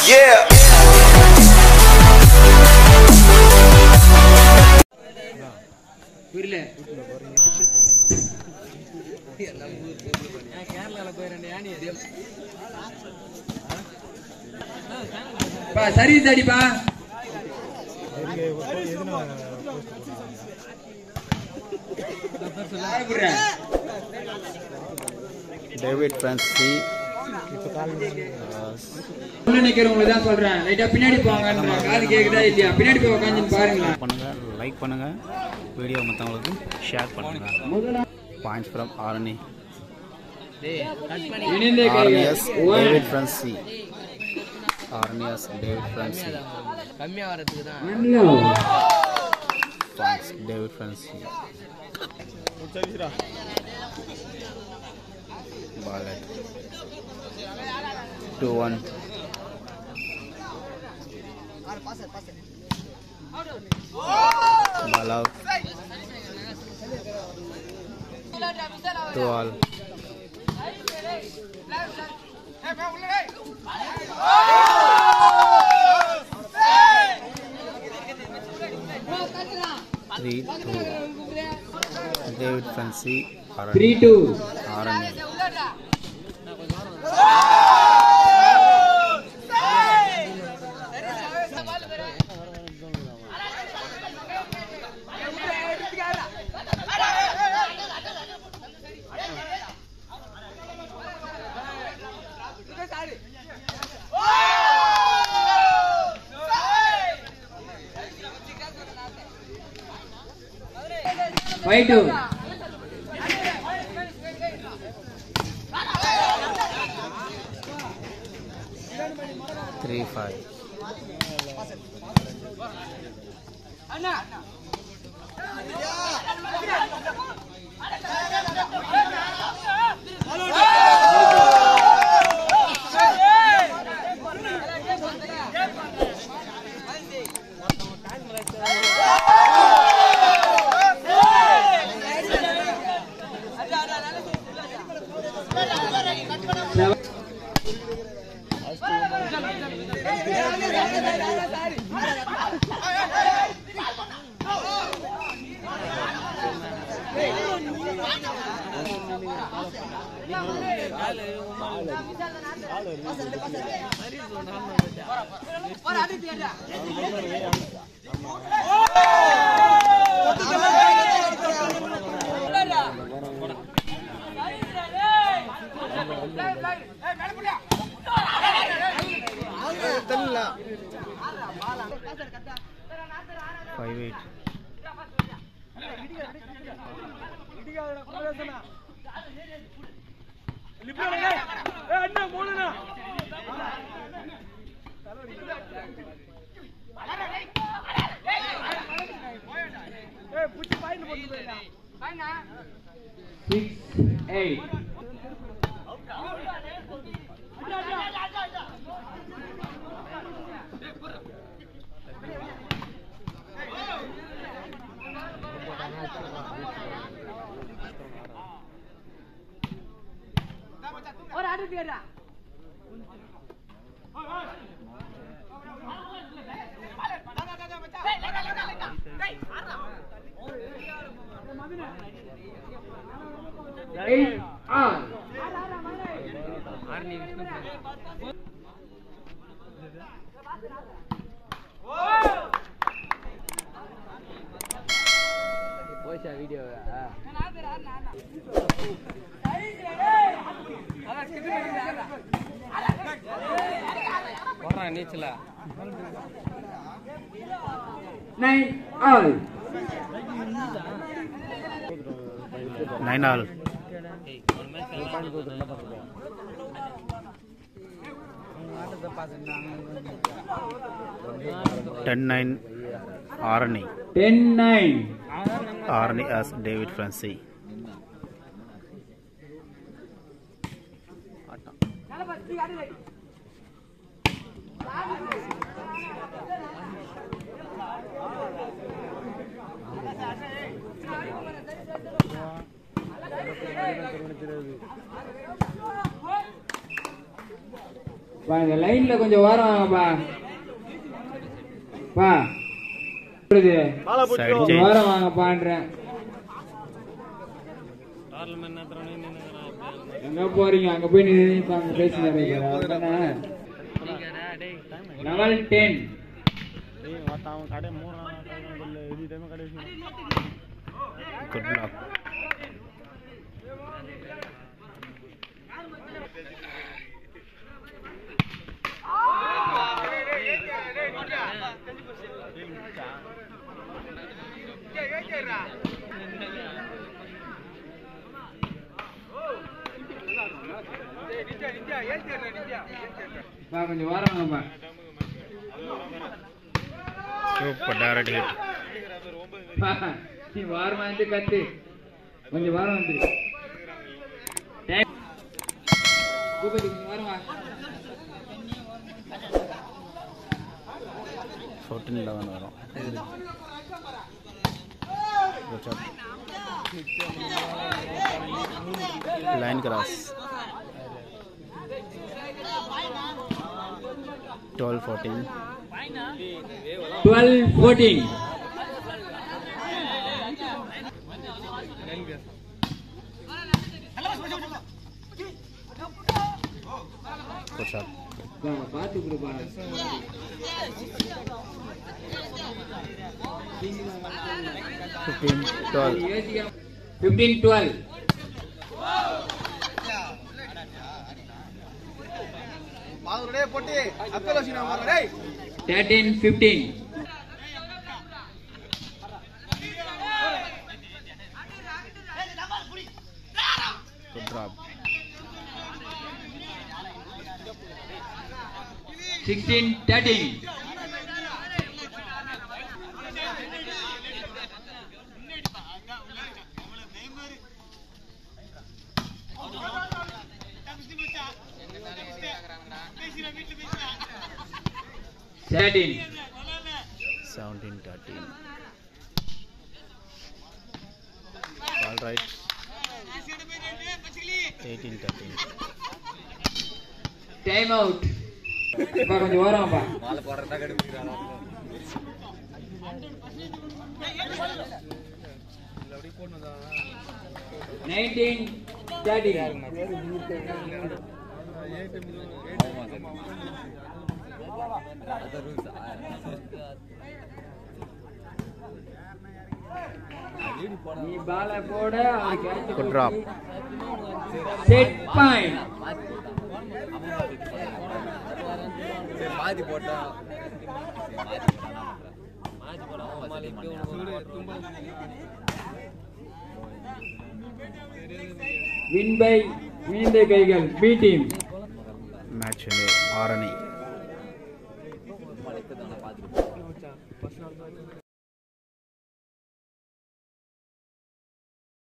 Yeah. புரியல பா service அடிப்பா புரியுறேன் டேவிட் பிரான்சி உள்ள நிக்கிறவங்களுக்கு தான் சொல்றேன் லைட்டா பின்னாடி போங்க காது கேக்குதா இல்லையா பின்னாடி போய் உட்காந்து பாருங்களேன் பண்ணுங்கள் லைக் பண்ணுங்கள் வீடியோ மற்றவங்களுக்கு ஷேர் பண்ணுங்கள் பாயிண்ட்ஸ் ஃப்ரம் ஆரணி இணைந்தே ஆர்னியஸ் கைகள் டேவிட் ஃப்ரான்சி ஆர்னியஸ் டேவிட் ஃப்ரான்சி ஒன் பாயிண்ட்ஸ் டேவிட் ஃப்ரான்சி பாலட் two one Balav. Two all. Three two. David Fancy. Three two Arani. Five two Three five. Five eight. Six eight eight ஆர் nine all Nine all. Ten nine. Arani. Ten nine Arani as David Francie. பா இந்த லைன்ல கொஞ்சம் ஓரம் வாங்கப்பா பா புரியுது side கொஞ்சம் சேஞ்ச் ஓரம் வாங்கப்பான்றேன் எங்க போறீங்க அங்க போய் நின்று பேசினாரு லெவல் டென் குட் பிளாக் பா கொஞ்சம் ஓரம் வாங்கப்பா சூப்பர் டைரக்ட் ஹிட் பா, நீ வாரமா இருந்து கத்து கொஞ்சம் வாரம் வந்து பூபதி கொஞ்சம் வாரம் வா ஃபோர்டீன் லெவன் வரும் Good shot. Line cross twelve fourteen twelve fourteen good shot பார்த்து கொடுப்பா fifteen twelve fifteen twelve thirteen fifteen good drop sixteen thirteen thirteen seventeen thirteen all right eighteen thirteen time out கொஞ்சம் ஓரம்ப்பா nineteen thirty நீ பால போட Good drop. Set point பாதி போட்டா win by மீந்த கைகள் B team match வந்து ஆரணி